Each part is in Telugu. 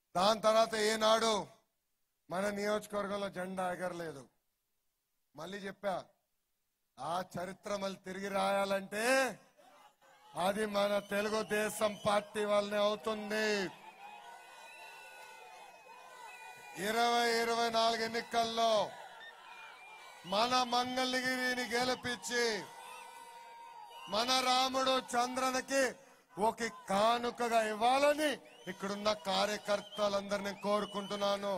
దాని తర్వాత ఏనాడు మన నియోజకవర్గంలో జెండా ఎగరలేదు మళ్ళీ చెప్పా ఆ చరిత్ర మళ్ళీ తిరిగి రాయాలంటే అది మన తెలుగుదేశం పార్టీ వల్లనే అవుతుంది ఇరవై ఇరవై నాలుగు ఎన్నికల్లో మన మంగళగిరిని గెలిపించి మన రాముడు చంద్రనకి ఒక కానుకగా ఇవ్వాలని ఇక్కడున్న కార్యకర్తలందరినీ కోరుకుంటున్నాను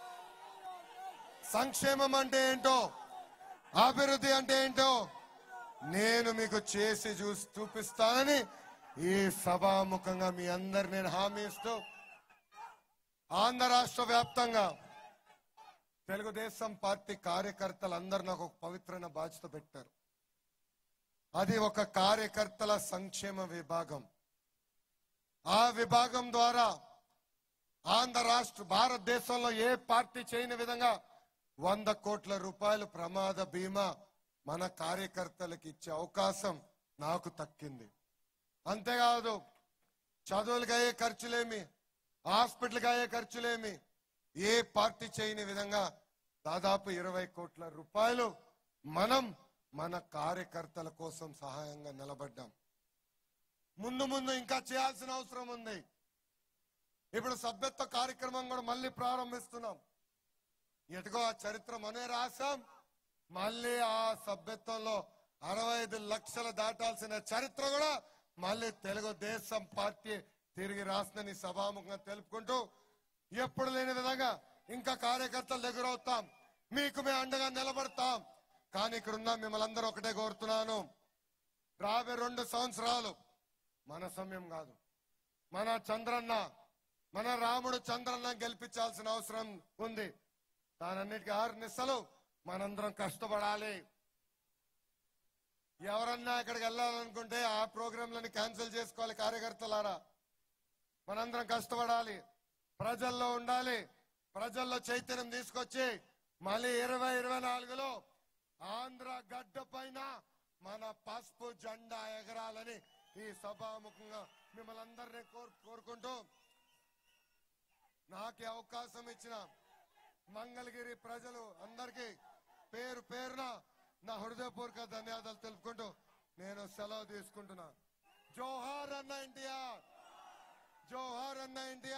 సంక్షేమం అంటే ఏంటో అభివృద్ధి అంటే ఏంటో నేను మీకు చేసి చూసి చూపిస్తానని ఈ సభాముఖంగా మీ అందరు నేను హామీ ఇస్తూ ఆంధ్ర రాష్ట్ర వ్యాప్తంగా తెలుగుదేశం పార్టీ కార్యకర్తలందరూ నాకు ఒక పవిత్రమైన బాధ్యత పెట్టారు అది ఒక కార్యకర్తల సంక్షేమ విభాగం ఆ విభాగం ద్వారా ఆంధ్ర రాష్ట్ర భారతదేశంలో ఏ పార్టీ చేయని విధంగా వంద కోట్ల రూపాయలు ప్రమాద బీమా మన కార్యకర్తలకు ఇచ్చే అవకాశం నాకు తక్కింది అంతేకాదు చదువులకు అయ్యే ఖర్చులేమి హాస్పిటల్కి అయ్యే ఖర్చులేమి ఏ పార్టీ చేయని విధంగా దాదాపు ఇరవై కోట్ల రూపాయలు మనం మన కార్యకర్తల కోసం సహాయంగా నిలబడ్డాం ముందు ముందు ఇంకా చేయాల్సిన అవసరం ఉంది ఇప్పుడు సభ్యత్వ కార్యక్రమం కూడా మళ్ళీ ప్రారంభిస్తున్నాం ఎటుకో ఆ చరిత్ర మనే రాశాం మళ్ళీ ఆ సభ్యత్వంలో అరవై ఐదు లక్షలు దాటాల్సిన చరిత్ర కూడా మళ్ళీ తెలుగుదేశం పార్టీ తిరిగి రాస్తుందని సభాముఖంగా తెలుపుకుంటూ ఎప్పుడు లేని విధంగా ఇంకా కార్యకర్తలు దగ్గర అవుతాం మీకు మేము అండగా నిలబడతాం కానీ ఇక్కడ ఉన్న మిమ్మల్ని అందరూ ఒకటే కోరుతున్నాను రాబోయే రెండు సంవత్సరాలు మన సమయం కాదు మన చంద్రన్న మన రాముడు చంద్రన్న గెలిపించాల్సిన అవసరం ఉంది దానన్నిటికీ ఆరు నిస్సలు మనందరం కష్టపడాలి ఎవరన్నా ఇక్కడికి వెళ్ళాలనుకుంటే ఆ ప్రోగ్రాంలని క్యాన్సిల్ చేసుకోవాలి కార్యకర్తలారా మనందరం కష్టపడాలి ప్రజల్లో ఉండాలి ప్రజల్లో చైతన్యం తీసుకొచ్చి మళ్ళీ ఇరవై ఇరవై నాలుగులో ఆంధ్ర గడ్డ పైన మన పసుపు జెండా ఎగరాలని ఈ సభాముఖంగా మిమ్మల్ని అందరినీ కోరు కోరుకుంటూ నాకు ఈ అవకాశం ఇచ్చిన మంగళగిరి ప్రజలు అందరికీ పేరు పేరున నా హృదయపూర్వక ధన్యవాదాలు తెలుపుకుంటూ నేను సెలవు తీసుకుంటున్నా జోహార్ అన్న ఎన్టీఆర్ జోహార్ అన్న ఎన్టీఆర్